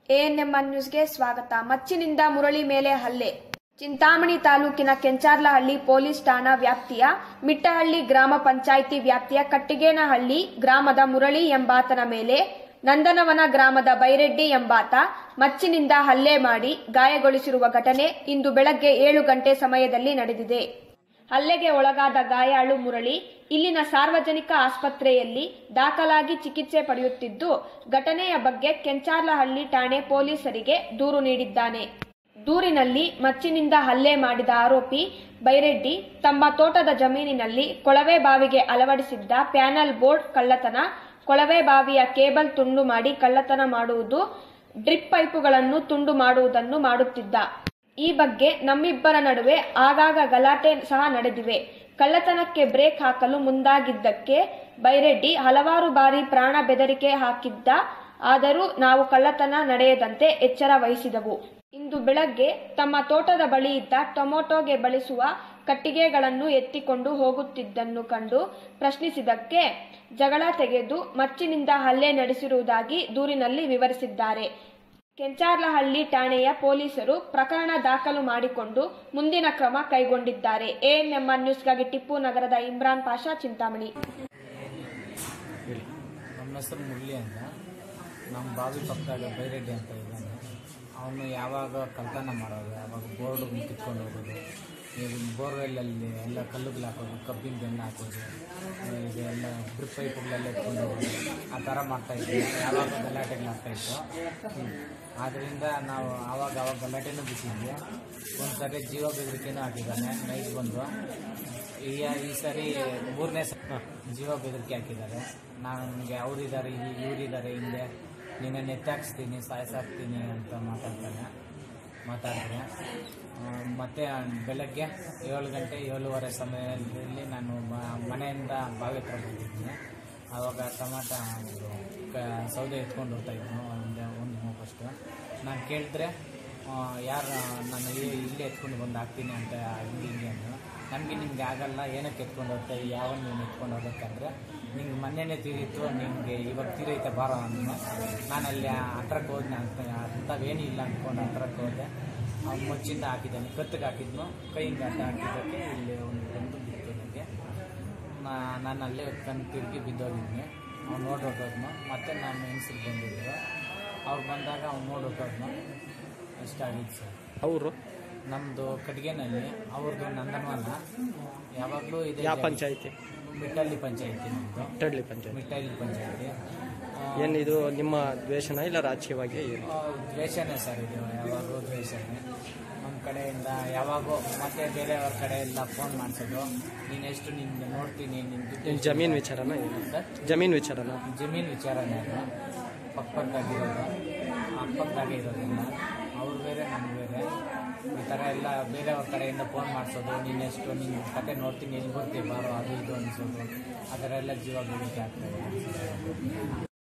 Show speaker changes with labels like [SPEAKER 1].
[SPEAKER 1] ANMR ನ್ಯೂಸ್ಗೆ ಸ್ವಾಗತ ಮಚ್ಚಿನಿಂದ ಮುರಳಿ ಮೇಲೆ ಹಲ್ಲೆ ಚಿಂತಾಮಣಿ ತಾಲೂಕಿನ ಕೆಂಚಾರ್ಲಹಳ್ಳಿ ಪೊಲೀಸ್ ಠಾಣಾ ವ್ಯಾಪ್ತಿಯ ಮಿಟ್ಟಹಳ್ಳಿ ಗ್ರಾಮ ಪಂಚಾಯಿತಿ ವ್ಯಾಪ್ತಿಯ ಕಟ್ಟಿಗೇನಹಳ್ಳಿ ಗ್ರಾಮದ ಮುರಳಿ ಎಂಬಾತನ ಮೇಲೆ ನಂದನವನ ಗ್ರಾಮದ ಬೈರೆಡ್ಡಿ ಎಂಬಾತ ಮಚ್ಚಿನಿಂದ ಹಲ್ಲೆ ಮಾಡಿ ಗಾಯಗೊಳಿಸಿರುವ ಘಟನೆ ಇಂದು ಬೆಳಗ್ಗೆ ಏಳು ಗಂಟೆ ಸಮಯದಲ್ಲಿ ನಡೆದಿದೆ ಹಲ್ಲೆಗೆ ಒಳಗಾದ ಗಾಯಾಳು ಮುರಳಿ ಇಲ್ಲಿನ ಸಾರ್ವಜನಿಕ ಆಸ್ಪತ್ರೆಯಲ್ಲಿ ದಾಖಲಾಗಿ ಚಿಕಿತ್ಸೆ ಪಡೆಯುತ್ತಿದ್ದು ಘಟನೆಯ ಬಗ್ಗೆ ಕೆಂಚಾರ್ಲಹಳ್ಳಿ ಠಾಣೆ ಪೊಲೀಸರಿಗೆ ದೂರು ನೀಡಿದ್ದಾನೆ ದೂರಿನಲ್ಲಿ ಮಚ್ಚಿನಿಂದ ಹಲ್ಲೆ ಮಾಡಿದ ಆರೋಪಿ ಬೈರೆಡ್ಡಿ ತಮ್ಮ ತೋಟದ ಜಮೀನಿನಲ್ಲಿ ಕೊಳವೆ ಬಾವಿಗೆ ಅಳವಡಿಸಿದ್ದ ಪ್ಯಾನಲ್ ಬೋರ್ಡ್ ಕಳ್ಳತನ ಕೊಳವೆ ಬಾವಿಯ ಕೇಬಲ್ ತುಂಡು ಮಾಡಿ ಕಳ್ಳತನ ಮಾಡುವುದು ಡ್ರಿಪ್ ಪೈಪುಗಳನ್ನು ತುಂಡು ಮಾಡುವುದನ್ನು ಮಾಡುತ್ತಿದ್ದ ಈ ಬಗ್ಗೆ ನಮ್ಮಿಬ್ಬರ ನಡುವೆ ಆಗಾಗ ಗಲಾಟೆ ಸಹ ನಡೆದಿವೆ ಕಳ್ಳತನಕ್ಕೆ ಬ್ರೇಕ್ ಹಾಕಲು ಮುಂದಾಗಿದ್ದಕ್ಕೆ ಬೈರೆಡ್ಡಿ ಹಲವಾರು ಬಾರಿ ಪ್ರಾಣ ಬೆದರಿಕೆ ಹಾಕಿದ್ದ ಆದರೂ ನಾವು ಕಳ್ಳತನ ನಡೆಯದಂತೆ ಎಚ್ಚರ ವಹಿಸಿದವು ಇಂದು ಬೆಳಗ್ಗೆ ತಮ್ಮ ತೋಟದ ಬಳಿ ಇದ್ದ ಟೊಮೊಟೊಗೆ ಬಳಸುವ ಕಟ್ಟಿಗೆಗಳನ್ನು ಎತ್ತಿಕೊಂಡು ಹೋಗುತ್ತಿದ್ದನ್ನು ಕಂಡು ಪ್ರಶ್ನಿಸಿದಕ್ಕೆ ಜಗಳ ತೆಗೆದು ಮಚ್ಚಿನಿಂದ ಹಲ್ಲೆ ನಡೆಸಿರುವುದಾಗಿ ದೂರಿನಲ್ಲಿ ವಿವರಿಸಿದ್ದಾರೆ ಕೆಂಚಾರ್ಲಹಳ್ಳಿ ಠಾಣೆಯ ಪೊಲೀಸರು ಪ್ರಕರಣ ದಾಖಲು ಮಾಡಿಕೊಂಡು ಮುಂದಿನ ಕ್ರಮ ಕೈಗೊಂಡಿದ್ದಾರೆ ಎಎನ್ಎಂಆರ್ ನ್ಯೂಸ್ಗಾಗಿ ಟಿಪ್ಪು ನಗರದ ಇಮ್ರಾನ್ ಪಾಷಾ ಚಿಂತಾಮಣಿ
[SPEAKER 2] ನಮ್ಮ ಹೆಸರು ಮುರಳಿ ಅಂತ ನಮ್ಮ ಬಾವಿ ಪಕ್ಕದಾಗ ಬೈರೆಡ್ಡಿ ಅಂತ ಇದ್ದಾನೆ ಅವನು ಯಾವಾಗ ಕಳ್ತನ ಮಾಡೋದು ಯಾವಾಗ ಬೋರ್ಡ್ ಕಿತ್ಕೊಂಡು ಹೋಗೋದು ಈಗ ಬೋರ್ವೆಲ್ಲಲ್ಲಿ ಎಲ್ಲ ಕಲ್ಲುಗಳು ಹಾಕೋದು ಕಬ್ಬಿನ ಬೆನ್ನು ಹಾಕೋದು ಇದು ಎಲ್ಲ ಡ್ರಿಪ್ ಪೈಪ್ಗಳೆಲ್ಲ ಎತ್ಕೊಂಡು ಹೋಗೋದು ಆ ಥರ ಮಾಡ್ತಾಯಿದ್ವಿ ಯಾವಾಗ ಗಲಾಟೆಗಳಾಗ್ತಾಯಿತ್ತು ಆದ್ದರಿಂದ ನಾವು ಆವಾಗ ಆವಾಗ ಗಲಾಟೆನೂ ಬಿಟ್ಟಿದ್ವಿ ಒಂದು ಸರಿ ಜೀವ ಬೆದರಿಕೆನೂ ಹಾಕಿದ್ದಾನೆ ನೈಟ್ ಬಂದು ಈ ಈ ಸರಿ ಮೂರನೇ ಸ ಜೀವ ಬೆದರಿಕೆ ಹಾಕಿದ್ದಾರೆ ನಾನು ನನಗೆ ಅವರಿದ್ದಾರೆ ಇವರಿದ್ದಾರೆ ಹಿಂದೆ ನಿನ್ನ ನೆತ್ತಾಕ್ಸ್ತೀನಿ ಸಾಯಿಸಾಕ್ತೀನಿ ಅಂತ ಮಾತಾಡ್ತಾನೆ ಮಾತಾಡ್ತಾರೆ ಆ, ಮತ್ತೆ ಬೆಳಗ್ಗೆ ಏಳು ಗಂಟೆ ಏಳುವರೆ ಸಮಯದಲ್ಲಿ ನಾನು ಮ- ಮನೆಯಿಂದ ಬಾವಿ ಹತ್ರ ಬಂದಿದ್ದೀನಿ ಆವಾಗ ಟಮಾಟ ಇದು ಕ ಸೌದೆ ಎತ್ಕೊಂಡು ಹೋಗ್ತಾ ಇದ್ನು ಒಂದು ಒಂದು ಫಸ್ಟು ನಾನು ಕೇಳಿದ್ರೆ ಯಾರು ನಾನು ಇಲ್ಲಿ- ಇಲ್ಲೇ ಎತ್ಕೊಂಡು ಬಂದು ಹಾಕ್ತೀನಿ ಅಂತ ಹಿಂಗೆ ಹಿಂಗೆ ಅಂದರು ನನಗೆ ನಿಮ್ಗೆ ಆಗಲ್ಲ ಏನಕ್ಕೆ ಎತ್ಕೊಂಡು ಹೋಗ್ತಾ ಯಾವ ನೀನು ಎತ್ಕೊಂಡು ಹೋಗ್ಬೇಕಂದ್ರೆ ನಿಂಗೆ ಮೊನ್ನೆನೇ ತೀರಿತ್ತು ನಿಮಗೆ ಇವಾಗ ತೀರೈತೆ ಬಾರೋ ಅಂದ ನಾನು ಅಲ್ಲಿ ಹತ್ರಕ್ಕೆ ಹೋದ್ನ ಅಂತ ಅಂಥವೇನೂ ಇಲ್ಲ ಅಂದ್ಕೊಂಡು ಹತ್ರಕ್ಕೆ ಹೋದೆ ಅವ್ನು ಮುಚ್ಚಿಂದ ಹಾಕಿದ್ದಾನೆ ಕತ್ತಿಗೆ ಹಾಕಿದ್ನು ಕೈಯಿಂದ ಅಡ್ಡ ಹಾಕಿದ್ದಕ್ಕೆ ಇಲ್ಲಿ ಒಂದು ಬಂದು ಬಿತ್ತು ನನಗೆ ನಾ- ನಾನು ಅಲ್ಲೇ ಹೊತ್ಕೊಂಡು ತಿರುಗಿ ಬಿದ್ದೋಗಿದ್ನಿ ಅವ್ನು ನೋಡಿ ಹೊಟ್ಟೋದ್ನು ಮತ್ತೆ ನಾನು ಹೆಂಗಸಿಗೆ ಬಂದಿದ್ದರು ಅವ್ರು ಬಂದಾಗ ಅವ್ನು ನೋಡಿ ಹೊಟ್ಟೋದ್ನು ಇಷ್ಟಾಗಿತ್ತು ಸರ್
[SPEAKER 3] ಅವರು
[SPEAKER 2] ನಮ್ಮದು ಕಟ್ಗೆನಲ್ಲಿ ಅವ್ರದ್ದು ನಂದನವನ ಯಾವಾಗಲೂ ಇದೆ
[SPEAKER 3] ಯಾವ ಪಂಚಾಯತಿ
[SPEAKER 2] ಮಿಟ್ಟಳ್ಳಿ ಪಂಚಾಯತಿ ನಮ್ಮದು
[SPEAKER 3] ಟಡ್ಲಿ ಪಂಚಾಯತಿ
[SPEAKER 2] ಮಿಟ್ಟಳ್ಳಿ ಪಂಚಾಯತಿ
[SPEAKER 3] ಏನಿದು ನಿಮ್ಮ ದ್ವೇಷನ ಇಲ್ಲ ರಾಜಕೀಯವಾಗಿ ಏನು
[SPEAKER 2] ದ್ವೇಷನೇ ಸರ್ ಇದು ಯಾವಾಗಲೂ ದ್ವೇಷನೇ ನಮ್ಮ ಕಡೆಯಿಂದ ಯಾವಾಗೂ ಮತ್ತೆ ಬೇರೆಯವ್ರ ಕಡೆ ಎಲ್ಲ ಫೋನ್ ಮಾಡಿಸೋದು ನೀನು ಎಷ್ಟು ನಿನ್ಗೆ ನೋಡ್ತೀನಿ ನಿನ್ನ
[SPEAKER 3] ನಿಮ್ಮ ಜಮೀನು ವಿಚಾರನ ಏನು
[SPEAKER 2] ಸರ್
[SPEAKER 3] ಜಮೀನು ವಿಚಾರನ
[SPEAKER 2] ಜಮೀನು ವಿಚಾರನೇ ಅದು ಪಕ್ಕಪಕ್ಕದಾಗಿರೋದು ಅಕ್ಕಪಕ್ಕದಾಗೆ ಇರೋದಿಲ್ಲ ಅವ್ರು ಬೇರೆ ನಾನು ಬೇರೆ ಈ ಥರ ಎಲ್ಲ ಬೇರೆಯವ್ರ ಕಡೆಯಿಂದ ಫೋನ್ ಮಾಡಿಸೋದು ನೀನೆಷ್ಟು ನಿನ್ನ ಕತೆ ನೋಡ್ತೀನಿ ಎಲ್ಲಿ ಬರ್ತೀವಿ ಬಾರೋ ಅದು ಇದು ಅನಿಸೋದು ಆ ಥರ ಎಲ್ಲ ಜೀವ ಬೆಳಿಗ್ಗೆ ಆಗ್ತದೆ